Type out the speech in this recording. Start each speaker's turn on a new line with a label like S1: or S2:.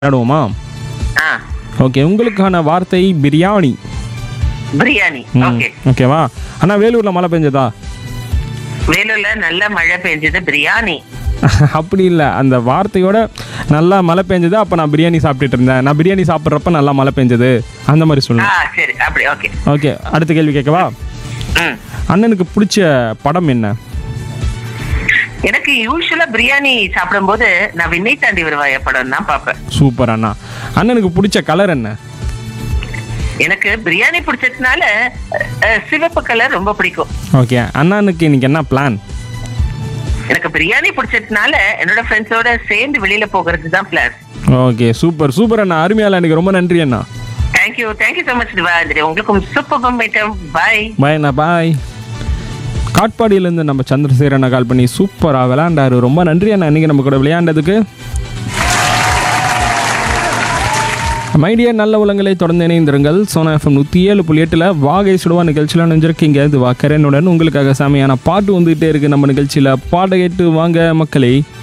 S1: விளையாடுவோமா
S2: ஆ
S1: okay உங்களுக்கான வார்த்தை பிரியாணி
S2: பிரியாணி
S1: ம்,
S2: ஓகே
S1: ஓகேவா அண்ணா வேலூரில் மழை பெஞ்சதா
S2: வேலூர்ல நல்ல மழை பெஞ்சது பிரியாணி
S1: அப்படி இல்லை அந்த வார்த்தையோட நல்லா மழை பெஞ்சது அப்போ நான் பிரியாணி சாப்பிட்டுட்டு இருந்தேன் நான் பிரியாணி சாப்பிட்றப்ப நல்லா மழை பெஞ்சது அந்த மாதிரி
S2: ஆ
S1: சொல்லணும்
S2: சரி அப்படி ஓகே
S1: ஓகே அடுத்த கேள்வி கேட்கவா
S2: ம்
S1: அண்ணனுக்கு பிடிச்ச படம் என்ன
S2: எனக்கு யூஸ்வலா பிரியாணி சாப்பிடும்போது நான் விண்ணை தாண்டி வருவாய படம் தான் பார்ப்பேன்
S1: சூப்பர் அண்ணா அண்ணனுக்கு பிடிச்ச கலர் என்ன
S2: எனக்கு பிரியாணி பிடிச்சதுனால அஹ், சிவப்பு கலர் ரொம்ப பிடிக்கும்
S1: ஓகே அண்ணனுக்கு இன்னைக்கு என்ன பிளான்
S2: எனக்கு பிரியாணி பிடிச்சதுனால என்னோட ஃப்ரெண்ட்ஸோட சேர்ந்து வெளியில போகிறது தான் பிளான்
S1: ஓகே சூப்பர் சூப்பர் அண்ணா அருமையால எனக்கு ரொம்ப நன்றி அண்ணா
S2: தேங்க்யூ தேங்க்யூ ஸோ மச் திவாந்திரி உங்களுக்கும் சூப்பர் மீட்டம் பாய்
S1: பாய் அண்ணா பாய் காட்பாடியிலேருந்து நம்ம சந்திரசேகர் அண்ணா கால் பண்ணி சூப்பராக விளையாண்டாரு ரொம்ப நன்றி அண்ணா இன்னைக்கு நம்ம கூட விளையாண்டதுக்கு மைடியா நல்ல உலங்களை தொடர்ந்து இணைந்திருங்கள் சோனா எஃப்எம் நூற்றி ஏழு புள்ளி எட்டில் வாகை சுடுவா நிகழ்ச்சியில் நினைஞ்சிருக்கீங்க இது வாக்கரனுடன் உங்களுக்காக சாமியான பாட்டு வந்துகிட்டே இருக்கு நம்ம நிகழ்ச்சியில் பாட கேட்டு வாங்க மக்களே